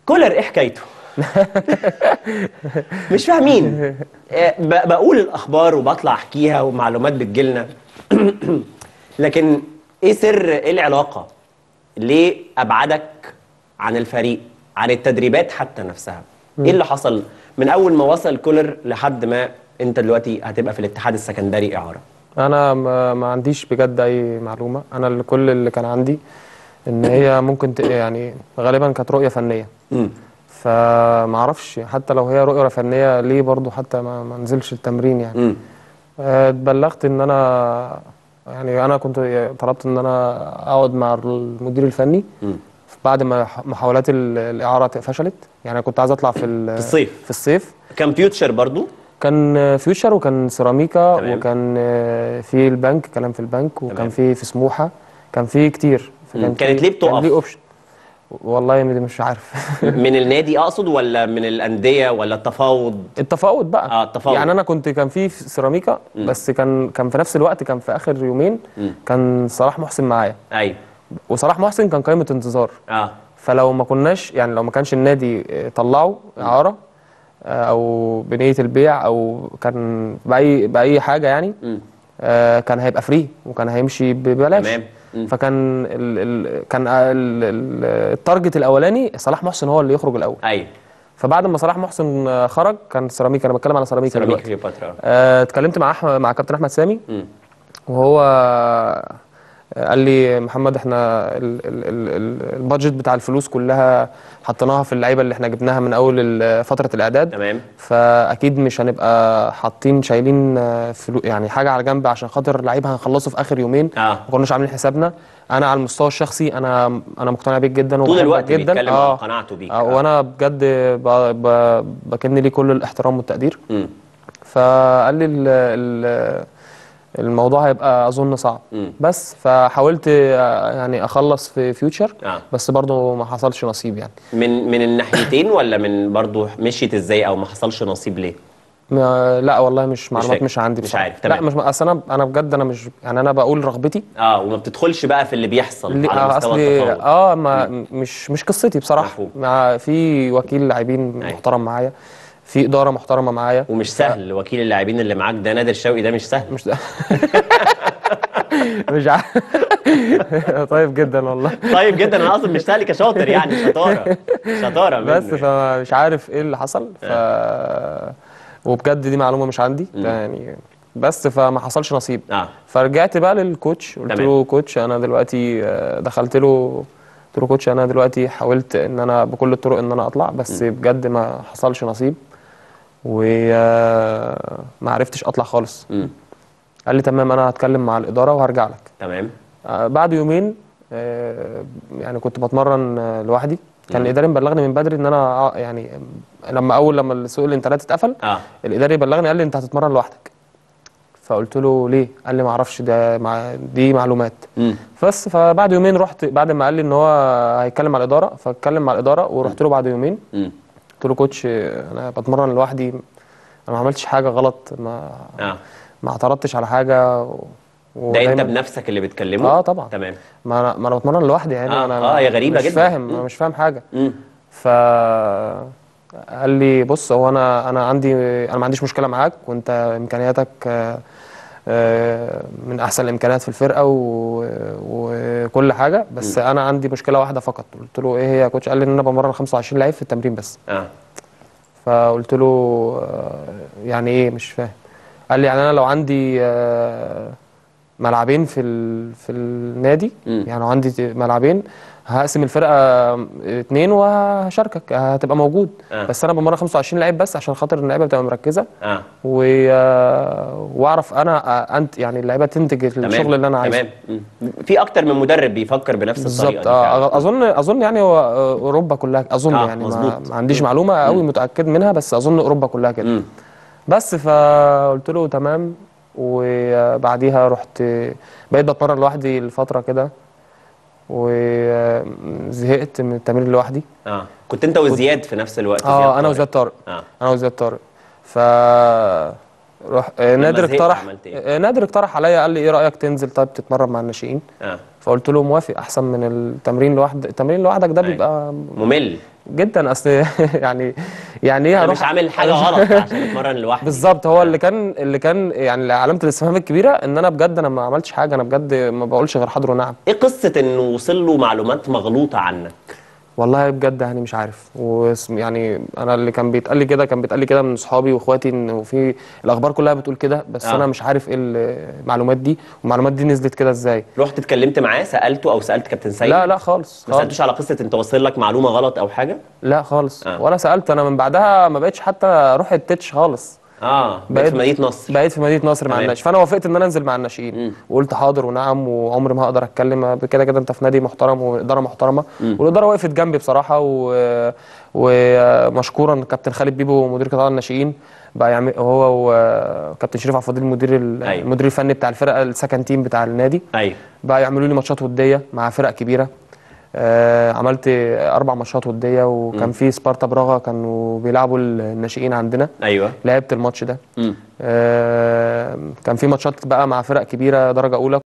كولر ايه حكايته مش فاهمين آه، ب- بقول الاخبار وبطلع احكيها ومعلومات بتجيلنا لكن ايه سر ايه العلاقه ليه ابعدك عن الفريق عن التدريبات حتى نفسها ايه اللي حصل من اول ما وصل كولر لحد ما انت دلوقتي هتبقى في الاتحاد السكندري اعاره انا ما, ما عنديش بجد اي معلومه انا اللي كل اللي كان عندي ان هي ممكن ت... يعني غالبا كانت رؤيه فنيه امم فما اعرفش حتى لو هي رؤيه فنيه ليه برضو حتى ما, ما نزلش التمرين يعني امم آه، اتبلغت ان انا يعني انا كنت طلبت ان انا اقعد مع المدير الفني امم بعد ما ح- محاولات ال- الاعاره فشلت يعني كنت عايز اطلع في ال- في الصيف. في الصيف كمبيوتشر برضو كان فيوتشر وكان سيراميكا تمام. وكان آه، في البنك كلام في البنك تمام. وكان في في سموحه كان في كتير مم. فكان كانت في- ليه بتقف؟ كان ليه اوبشن والله م- مش عارف من النادي اقصد ولا من الانديه ولا التفاوض التفاوض بقى اه التفاوض يعني انا كنت كان في في سيراميكا بس كان كان في نفس الوقت كان في اخر يومين مم. كان صلاح محسن معايا ايوه وصلاح محسن كان قائمه انتظار اه فلو ما كناش يعني لو ما كانش النادي آه، طلعه اعاره آه، او بنيه البيع او كان باي باي حاجه يعني مم. آه، كان هيبقى فري وكان هيمشي ببلاش تمام. مم. فكان ال ال كان ال ال التارجت الاولاني صلاح محسن هو اللي يخرج الاول ايوه فبعد ما صلاح محسن آه، خرج كان سيراميكا انا بتكلم على سيراميكا سيراميكا دلوقتي كليوباترا آه، اتكلمت مع أحمد مع كابتن احمد سامي مم. وهو آه، قال لي محمد احنا ال- ال- ال- ال- البادجت بتاع الفلوس كلها حطيناها في اللعيبه اللي احنا جبناها من اول ال- فتره الاعداد تمام فاكيد مش هنبقى حاطين شايلين آه، فلو يعني حاجه على جنب عشان خاطر لعيب هنخلصه في اخر يومين اه ما كناش عاملين حسابنا انا على المستوى الشخصي انا انا مقتنع بيك جدا طول وبحبك الوقت جدا بيتكلم عن قناعته بيك آه وانا بجد ب... ب... بكن ليه كل الاحترام والتقدير مم. فقال لي ال... ال... الموضوع هيبقى اظن صعب مم. بس فحاولت آه، يعني اخلص في فيوتشر اه بس برضه ما حصلش نصيب يعني من من الناحيتين ولا من برضو مشيت ازاي او ما حصلش نصيب ليه ما لا والله مش معلومات فاكر. مش, عندي مش بصراحة. عارف، تمام. لا مش اصل انا انا بجد انا مش يعني انا بقول رغبتي اه وما بتدخلش بقى في اللي بيحصل ليه- على آه، مستوى اصلي التفاوض اه ما مش مش قصتي بصراحه مفهوم. مع في وكيل لاعبين أيوة. محترم معايا في اداره محترمه معايا ومش سهل وكيل اللاعبين اللي معاك ده نادر شوقي ده مش سهل مش ده مش عارف طيب جدا والله طيب جدا انا اقصد مش سهل كشاطر يعني شطاره شطاره بس منه. فمش عارف ايه اللي حصل ف وبجد دي معلومه مش عندي مم. يعني بس فما حصلش نصيب اه فرجعت بقى للكوتش قلت تمام. له كوتش انا دلوقتي آه، دخلت له قلت له كوتش انا دلوقتي حاولت ان انا بكل الطرق ان انا اطلع بس بجد ما حصلش نصيب وما عرفتش اطلع خالص مم. قال لي تمام انا هتكلم مع الاداره وهرجع لك تمام آه، بعد يومين آه، يعني كنت بتمرن آه، لوحدي كان الاداري مبلغني من بدري ان انا آه، يعني لما اول لما سوق الانترنت اتقفل اه الاداري بلغني قال لي انت هتتمرن لوحدك فقلت له ليه قال لي ما اعرفش ده مع دي معلومات مم. بس فبعد يومين رحت بعد ما قال لي ان هو هيتكلم مع الاداره فاتكلم مع الاداره ورحت له بعد يومين مم. قلت له كوتش انا بتمرن لوحدي انا ما عملتش حاجه غلط ما اه ما اعترضتش على حاجه و... ده انت ودايماً- بنفسك اللي بتكلمه اه طبعا تمام ما انا ما انا بتمرن لوحدي يعني آه، انا آه، هي غريبة مش جداً. فاهم مم. انا مش فاهم حاجه مم. ف قال لي بص هو انا انا عندي انا ما عنديش مشكله معاك وانت امكانياتك آه، آه، من احسن الامكانيات في الفرقه و... وكل حاجه بس انا عندي مشكله واحده فقط قلت له ايه هي يا كوتش قال لي ان انا بمرن 25 لعيب في التمرين بس اه فقلت له آه، يعني ايه مش فاهم قال لي يعني انا لو عندي آه، ملعبين في ال... في النادي مم. يعني لو عندي ملعبين هقسم الفرقه اتنين وهشاركك هتبقى موجود آه. بس انا بمرن 25 لعيب بس عشان خاطر اللعيبه بتبقى مركزه اه و... آه، واعرف انا آه، انت يعني اللعيبه تنتج تمام الشغل اللي انا عايزه تمام مم. في اكتر من مدرب بيفكر بنفس الطريقه بالظبط دي اه فعلاً. اظن اظن يعني هو آه، اوروبا كلها اظن آه، يعني ما, مظبوط. ما عنديش معلومه قوي متاكد منها بس اظن اوروبا كلها كده مم. بس فقلت له تمام وبعديها رحت بقيت بتمرن لوحدي لفتره كده وزهقت من التمرين لوحدي اه كنت انت وزياد في نفس الوقت اه زياد انا طارق. وزياد طارق اه انا وزياد طارق ف روح آه، نادر زهقت اقترح عملت إيه؟ آه، نادر اقترح عليا قال لي ايه رايك تنزل طيب تتمرن مع الناشئين اه فقلت له موافق احسن من التمرين لوحدك التمرين لوحدك ده أيوة. بيبقى ممل جدا اصل يعني يعني ايه انا هروح مش عامل حاجه غلط عشان اتمرن لوحدي بالظبط هو اللي كان اللي كان يعني علامه الاستفهام الكبيره ان انا بجد انا ما عملتش حاجه انا بجد ما بقولش غير حاضر ونعم ايه قصه انه وصل له معلومات مغلوطه عنك والله بجد يعني مش عارف واسم يعني انا اللي كان بيتقال لي كده كان بيتقال لي كده من اصحابي واخواتي انه في الاخبار كلها بتقول كده بس آه. انا مش عارف ايه المعلومات دي والمعلومات دي نزلت كده ازاي رحت اتكلمت معاه سالته او سالت كابتن سيد لا لا خالص ما خالص سالتوش على قصه انت وصل لك معلومه غلط او حاجه لا خالص آه. ولا سالت انا من بعدها ما بقتش حتى اروح التتش خالص اه بقيت في مدينه نصر بقيت في مدينه نصر مع تمام. الناشئين فانا وافقت ان انا انزل مع الناشئين وقلت حاضر ونعم وعمري ما هقدر اتكلم كده كده انت في نادي محترم واداره محترمه والاداره وقفت جنبي بصراحه و... ومشكورا كابتن خالد بيبو مدير قطاع الناشئين بقى يعمل هو وكابتن شريف عبد الفضيل المدير ال- أيوة. المدير الفني بتاع الفرقه السكند تيم بتاع النادي ايوه بقى يعملوا لي ماتشات وديه مع فرق كبيره آه عملت اربع ماتشات وديه وكان في سبارتا براغا كانوا بيلعبوا الناشئين عندنا ايوه لعبت الماتش ده مم. آه كان في ماتشات بقى مع فرق كبيره درجه اولى